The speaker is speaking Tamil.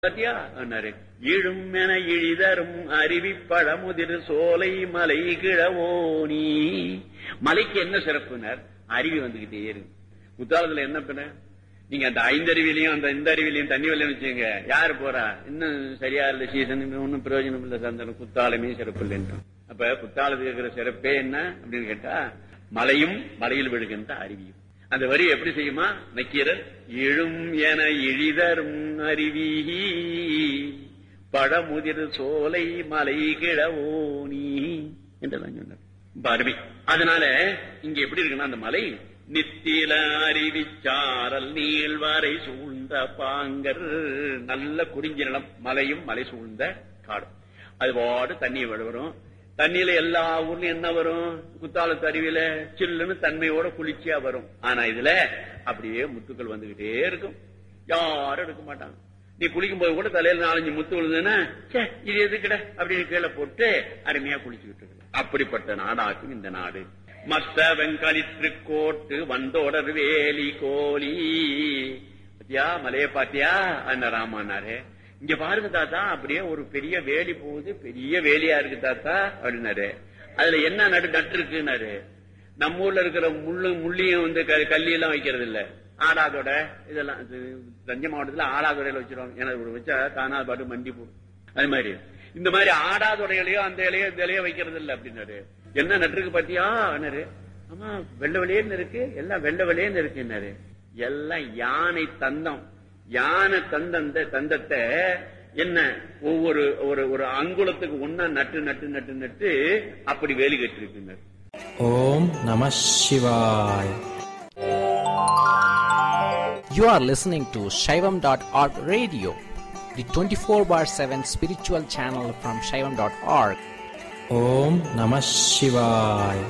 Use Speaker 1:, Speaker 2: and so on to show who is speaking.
Speaker 1: பாத்தியா அண்ணாரு இழும் என இழிதரும் அருவி பழமுதிர் சோலை மலை கிழவோனி மலைக்கு என்ன சிறப்புனர் அருவி வந்துகிட்டே இருக்கு குத்தாலத்துல என்ன பண்ண நீங்க அந்த ஐந்தருவிலையும் அந்த இந்த அருவிலையும் தண்ணி வரலன்னு வச்சுங்க யாரு போறா இன்னும் சரியா இல்ல சீசன் ஒன்னும் பிரயோஜனம் இல்ல சந்தனம் குத்தாலமே சிறப்பு இல்லைன்றோம் அப்ப குத்தாலத்துக்கு இருக்கிற சிறப்பே என்ன அப்படின்னு கேட்டா மலையும் மலையில் விழுகின்ற அருவியும் அந்த வரி எப்படி செய்யுமா நக்கீரர் எழும் என இழிதரும் அருவி பழமுதிர் சோலை மலை கிழவோனி என்றெல்லாம் சொன்னார் ரொம்ப அருமை அதனால இங்க எப்படி இருக்குன்னா அந்த மலை நித்தில அருவிச்சாரல் நீள்வரை சூழ்ந்த பாங்கர் நல்ல குறிஞ்சி நிலம் மலையும் மலை சூழ்ந்த காடும் அது பாடு தண்ணி வரும் தண்ணியில எல்லா ஊர்லயும் என்ன வரும் குத்தாலத்து அருவியில சில்லுன்னு தன்மையோட குளிர்ச்சியா வரும் ஆனா இதுல அப்படியே முத்துக்கள் வந்துகிட்டே இருக்கும் யாரும் எடுக்க மாட்டாங்க நீ குளிக்கும் போது கூட தலையில நாலஞ்சு முத்து விழுதுன்னா ச்சே, இது எதுக்குட அப்படின்னு கீழே போட்டு அருமையா குளிச்சுக்கிட்டு இருக்கு அப்படிப்பட்ட நாடாக்கும் இந்த நாடு மத்த வெங்கலிற்றுக்கோட்டு வந்தோடர் வேலி கோலி பாத்தியா மலைய பாத்தியா அந்த ராமானாரே இங்க பாருங்க தாத்தா அப்படியே ஒரு பெரிய வேலி போகுது பெரிய வேலியா இருக்கு தாத்தா அப்படின்னாரு அதுல என்ன நடு நட்டு இருக்குன்னாரு நம்ம ஊர்ல இருக்கிற முள்ளு முள்ளியும் வந்து க- கல்லி எல்லாம் வைக்கிறது இல்ல ஆடாதோட இதெல்லாம் இது தஞ்சை மாவட்டத்துல ஆடாதொடையில வச்சிருவாங்க ஏன்னா ஒரு வச்சா தானா பாட்டு மண்டி போடும் அது மாதிரி இந்த மாதிரி ஆடாதொடையிலையோ அந்த இலையோ இந்த இலையோ வைக்கிறது இல்ல அப்படின்னாரு என்ன நட்டுருக்கு பாத்தியா என்னாரு ஆமா வெள்ளை வெளியேன்னு இருக்கு எல்லாம் வெள்ளை வெளியேன்னு இருக்குன்னாரு எல்லாம் யானை தந்தம் யானை தந்தந்த தந்தத்தை என்ன ஒவ்வொரு ஒரு ஒரு அங்குலத்துக்கு ஒன்னா நட்டு நட்டு நட்டு நட்டு அப்படி வேலி கட்டிருக்குனர்
Speaker 2: ஓம் நம சிவாய்
Speaker 3: You are listening to Shaivam.org radio, the 24 bar 7 spiritual channel from Shaivam.org.
Speaker 2: ஓம் நம சிவாய்